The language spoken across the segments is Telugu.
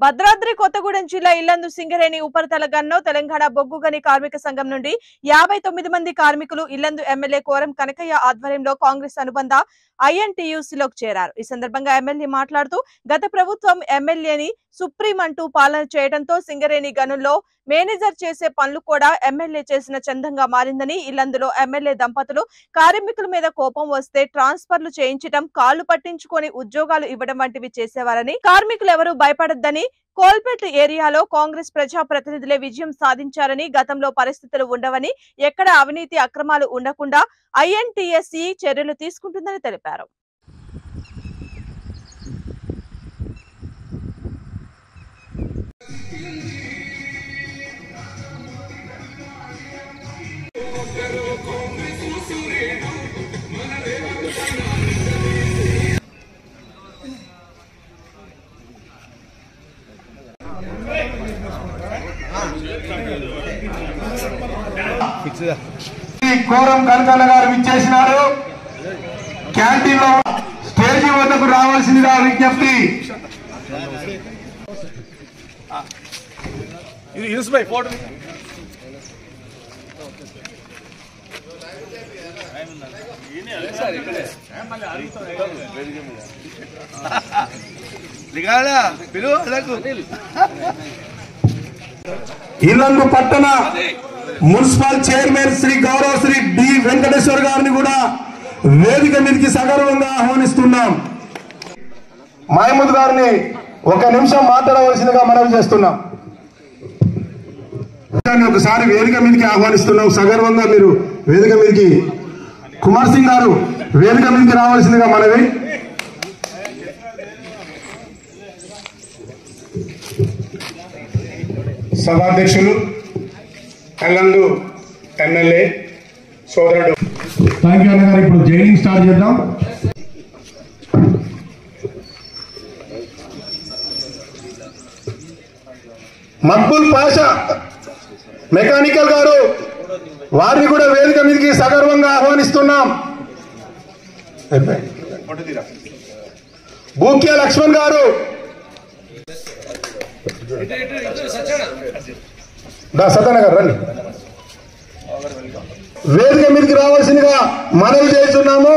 భద్రాద్రి కొత్తగూడెం జిల్లా ఇల్లందు సింగరేణి ఉపరితల గన్ను తెలంగాణ బొగ్గుగని కార్మిక సంఘం నుండి యాభై తొమ్మిది మంది కార్మికులు ఇల్లందు ఎమ్మెల్యే కోరం కనకయ్య ఆధ్వర్యంలో కాంగ్రెస్ అనుబంధ ఐఎన్టీయూసీలోకి చేరారు ఈ సందర్భంగా ఎమ్మెల్యే మాట్లాడుతూ గత ప్రభుత్వం ఎమ్మెల్యేని సుప్రీం అంటూ పాలన చేయడంతో సింగరేణి గనుల్లో మేనేజర్ చేసే పనులు కూడా ఎమ్మెల్యే చేసిన చందంగా మారిందని ఇల్లందులో ఎమ్మెల్యే దంపతులు కార్మికుల మీద కోపం వస్తే ట్రాన్స్ఫర్లు చేయించడం కాళ్లు పట్టించుకొని ఉద్యోగాలు ఇవ్వడం వంటివి చేసేవారని కార్మికులు ఎవరూ భయపడొద్దని కోల్పేట్ ఏరియాలో కాంగ్రెస్ ప్రజా ప్రతినిధులే విజయం సాధించారని గతంలో పరిస్థితులు ఉండవని ఎక్కడ అవినీతి అక్రమాలు ఉండకుండా ఐఎన్టీఎస్ఈ చర్యలు తీసుకుంటుందని తెలిపారు ఈ కోరం కనకన్న గారు విచ్చేసినారు క్యాంటీన్ లో స్టేజీ వద్దకు రావాల్సిందిగా విజ్ఞప్తి ఇది యూస్ బై ఫోటో దిగాడా పిలువ ఇల్లందు పట్టణ మున్సిపల్ చైర్మన్ శ్రీ గౌరవ శ్రీ డి వెంకటేశ్వర్ గారిని కూడా వేదిక మీదకి సగర్వంగా ఆహ్వానిస్తున్నాం మహమూద్ గారిని ఒక నిమిషం మాట్లాడవలసిందిగా మనవి చేస్తున్నాం దాన్ని ఒకసారి వేదిక మీదకి ఆహ్వానిస్తున్నాం సగర్వంగా మీరు వేదిక మీదకి కుమార్ సింగ్ గారు వేదిక మీదకి రావాల్సిందిగా మనవి సభాధ్యక్షులు ఎల్లందు ఎమ్మెల్యే సోదరుడు థ్యాంక్ యూ అన్న గారు ఇప్పుడు జైలింగ్ స్టార్ట్ చేద్దాం మక్బుల్ పాషా మెకానికల్ గారు వారిని కూడా వేదిక మీదకి సగర్వంగా ఆహ్వానిస్తున్నాం బూక్య లక్ష్మణ్ గారు దా సత్యన గారు రండి వేదిక మీదకి రావాల్సిందిగా మనవి చేస్తున్నాము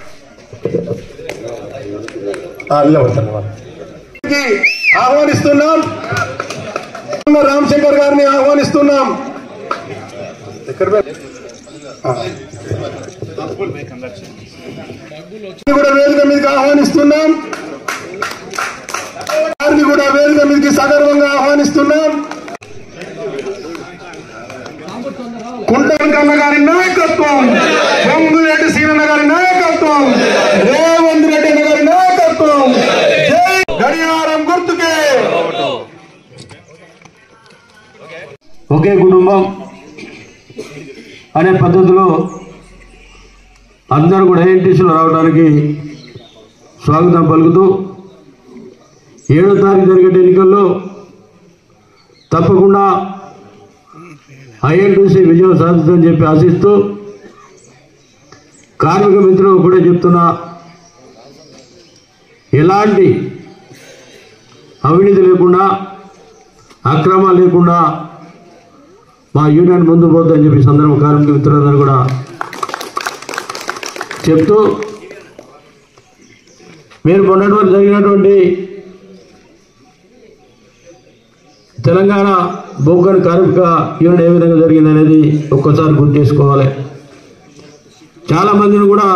ఆ, నిలబడతాను వాళ్ళు. కి ఆహ్వానిస్తున్నాం రామశంకర్ గారిని ఆహ్వానిస్తున్నాం ఎక్కడ పే- ఆ. కూడా వేదిక మీదకి ఆహ్వానిస్తున్నాం వారిని కూడా వేదిక మీదకి సగర్వంగా ఆహ్వానిస్తున్నాం కుంటన్ కన్న గారి నాయకత్వం పొంగురెడ్డి సీనన్న గారి నాయకత్వం రేవంత్ రెడ్డి అన్న గారి నాయకత్వం జై గడియారం గుర్తుకే ఒకే కుటుంబం అనే పద్ధతిలో అందరూ కూడా ఐఎన్టీసీలో రావడానికి స్వాగతం పలుకుతూ ఏడో తారీఖు జరిగే ఎన్నికల్లో తప్పకుండా ఐఎన్టీసీ విజయం సాధిస్తుందని చెప్పి ఆశిస్తూ కార్మిక మిత్రులు కూడా చెప్తున్నా ఎలాంటి అవినీతి లేకుండా అక్రమాలు లేకుండా మా యూనియన్ ముందు పోద్దని చెప్పి ఈ సందర్భం కార్మిక మిత్రులందరూ కూడా చెప్తూ మీరు మొన్నటి వరకు జరిగినటువంటి తెలంగాణ బొగ్గని కార్మిక యూనియన్ ఏ విధంగా జరిగింది అనేది ఒక్కసారి గుర్తు చేసుకోవాలి చాలా మందిని కూడా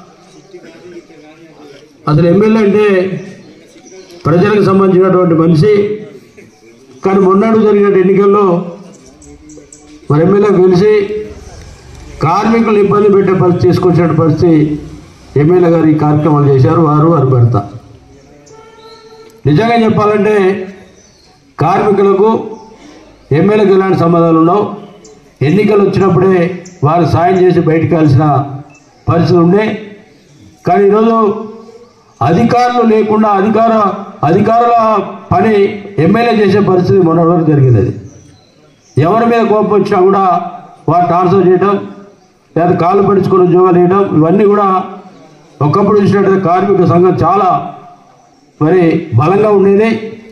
అసలు ఎమ్మెల్యే అంటే ప్రజలకు సంబంధించినటువంటి మనిషి కానీ మొన్నటి జరిగిన ఎన్నికల్లో మరి ఎమ్మెల్యే గెలిచి కార్మికులు ఇబ్బంది పెట్టే పరిస్థితి తీసుకొచ్చిన పరిస్థితి ఎమ్మెల్యే గారు ఈ కార్యక్రమాలు చేశారు వారు వారి భర్త నిజంగా చెప్పాలంటే కార్మికులకు ఎమ్మెల్యేకి ఎలాంటి సంబంధాలు ఉండవు ఎన్నికలు వచ్చినప్పుడే వారు సాయం చేసి బయటకు కాల్సిన పరిస్థితి ఉండే కానీ ఈరోజు అధికారులు లేకుండా అధికార అధికారుల పని ఎమ్మెల్యే చేసే పరిస్థితి మొన్నటి వరకు జరిగింది అది ఎవరి మీద కోపం వచ్చినా కూడా వారు ట్రాన్స్ఫర్ చేయడం లేదా కాలు పడుచుకొని ఉద్యోగాలు వేయడం ఇవన్నీ కూడా ఒకప్పుడు చూసినట్టయితే కార్మిక సంఘం చాలా మరి బలంగా ఉండేది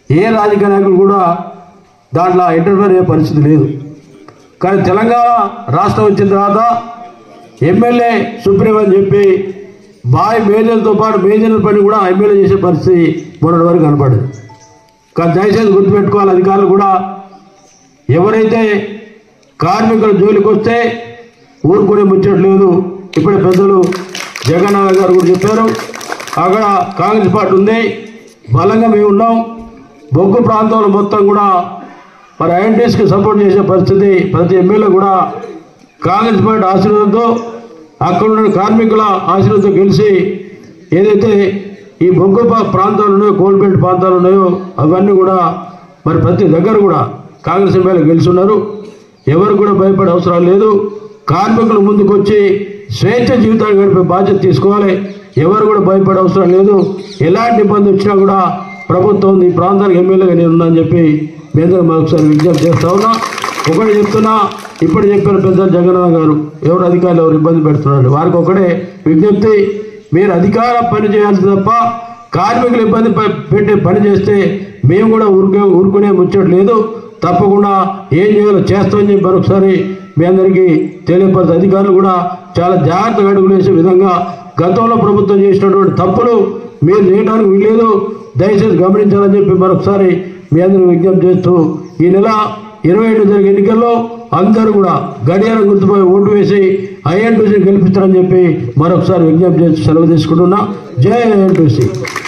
ఏ రాజకీయ నాయకులు కూడా దాంట్లో ఇంటర్ఫేర్ అయ్యే పరిస్థితి లేదు కానీ తెలంగాణ రాష్ట్రం వచ్చిన తర్వాత ఎమ్మెల్యే సుప్రీం అని చెప్పి బాయ్ మేజర్లతో పాటు మేజర్ల పని కూడా ఎమ్మెల్యే చేసే పరిస్థితి మొన్నటి వరకు కనపడింది కానీ దయచేసి గుర్తుపెట్టుకోవాలి అధికారులు కూడా ఎవరైతే కార్మికుల జోలికి వస్తే ఊరుకునే ముచ్చట్లేదు ఇప్పుడే పెద్దలు జగన్నాథ గారు కూడా చెప్పారు అక్కడ కాంగ్రెస్ పార్టీ ఉంది బలంగా మేము ఉన్నాం బొగ్గు ప్రాంతంలో మొత్తం కూడా మరి ఐఎన్టీఎస్కి సపోర్ట్ చేసే పరిస్థితి ప్రతి ఎమ్మెల్యే కూడా కాంగ్రెస్ పార్టీ ఆశీర్వాదంతో అక్కడ ఉన్న కార్మికుల ఆశీర్వాదంతో గెలిచి ఏదైతే ఈ బొగ్గు పా- ప్రాంతాలు ఉన్నాయో కోల్బెల్ట్ ప్రాంతాలు ఉన్నాయో అవన్నీ కూడా మరి ప్రతి దగ్గర కూడా కాంగ్రెస్ ఎమ్మెల్యే గెలిచి ఉన్నారు ఎవరు కూడా భయపడే అవసరం లేదు కార్మికులు ముందుకు వచ్చి స్వేచ్ఛ జీవితాన్ని గడిపే బాధ్యత తీసుకోవాలి ఎవరు కూడా భయపడే అవసరం లేదు ఎలాంటి ఇబ్బంది వచ్చినా కూడా ప్రభుత్వం ఈ ప్రాంతానికి ఎమ్మెల్యేగా నేను ఉన్నానని చెప్పి మీ అందరూ మరొకసారి విజ్ఞప్తి చేస్తా ఉన్నా ఒకటి చెప్తున్నా ఇప్పుడు చెప్పిన పెద్ద జగన్నాథ్ గారు ఎవరు అధికారులు ఎవరు ఇబ్బంది పెడుతున్నారు వారికి ఒకటే విజ్ఞప్తి మీరు అధికార పని చేయాల్సి తప్ప కార్మికులు ఇబ్బంది ప- పెట్టే పని చేస్తే మేము కూడా ఊరుకే ఊరుకునే ముచ్చట లేదు తప్పకుండా ఏం చేయాలో చేస్తామని చెప్పి మరొకసారి మీ అందరికీ తెలియపరిచే అధికారులు కూడా చాలా జాగ్రత్తగా అడుగులు వేసే విధంగా గతంలో ప్రభుత్వం చేసినటువంటి తప్పులు మీరు చేయడానికి వీల్లేదు దయచేసి గమనించాలని చెప్పి మరొకసారి మీ అందరికీ విజ్ఞప్తి చేస్తూ ఈ నెల ఇరవై ఏడు జరిగే ఎన్నికల్లో అందరూ కూడా గడియారం గుర్తుపై ఓటు వేసి ఐఎన్టీసీ గెలిపిస్తారని చెప్పి మరొకసారి విజ్ఞప్తి చేసి సెలవు తీసుకుంటున్నా జై ఐఎన్టీసీ